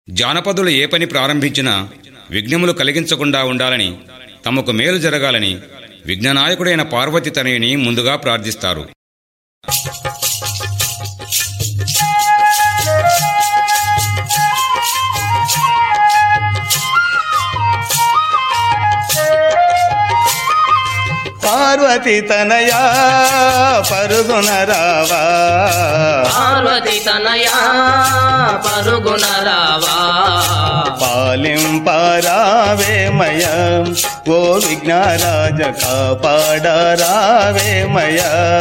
జానపదులు ఏ పని ప్రారంభించినా విఘ్నములు కలిగించకుండా ఉండాలని తమకు మేలు జరగాలని విఘ్ననాయకుడైన పార్వతి తనయుని ముందుగా ప్రార్థిస్తారు పార్వతి తనయా పరుగున రావా పార్వతి తనయా పరుగున రావా పాలింపరావేమయ ఓ విఘ్నరాజ కాపాడరావేమయ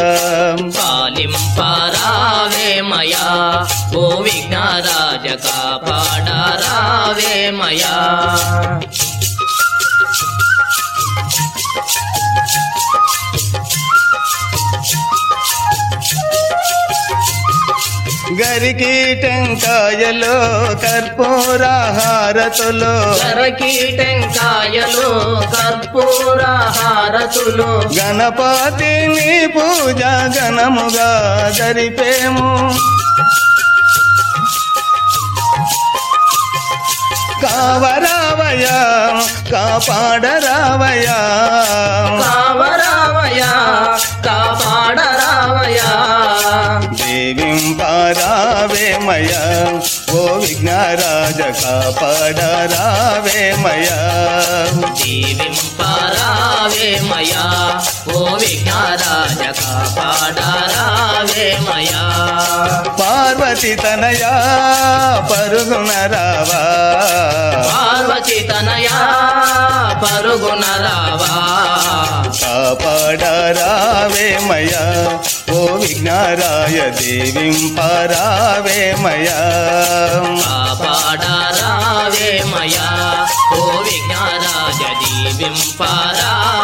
పాలింపరావేమయా ఓ విఘ్నరాజ కాపాడరావేమయా గరికి టెంకాయలో కర్పూర హారతులో కరకి టెంకాయలు కర్పూర హారతులు గణపతిని పూజ గణముగా జరిపేము కావరావయ కాపాడరావయ కావరావయా కాపాడరావయా దేవింపారావేమయ ఓ విఘ్నరాజ కాపాడరావేమయ దీవింపరావేమయా ఓ విఘ్నరాజ కాపాడరావేమయా పార్వతి తనయా పరుగున రావా పార్వతి తనయా పరుగున రావా కాపాడరావేమయ ఓ విఘ్నారాయ దేవింపరావేమయ కాపాడరావేమయా ఓ విఘ్నరాజ దీవింపరావేమయా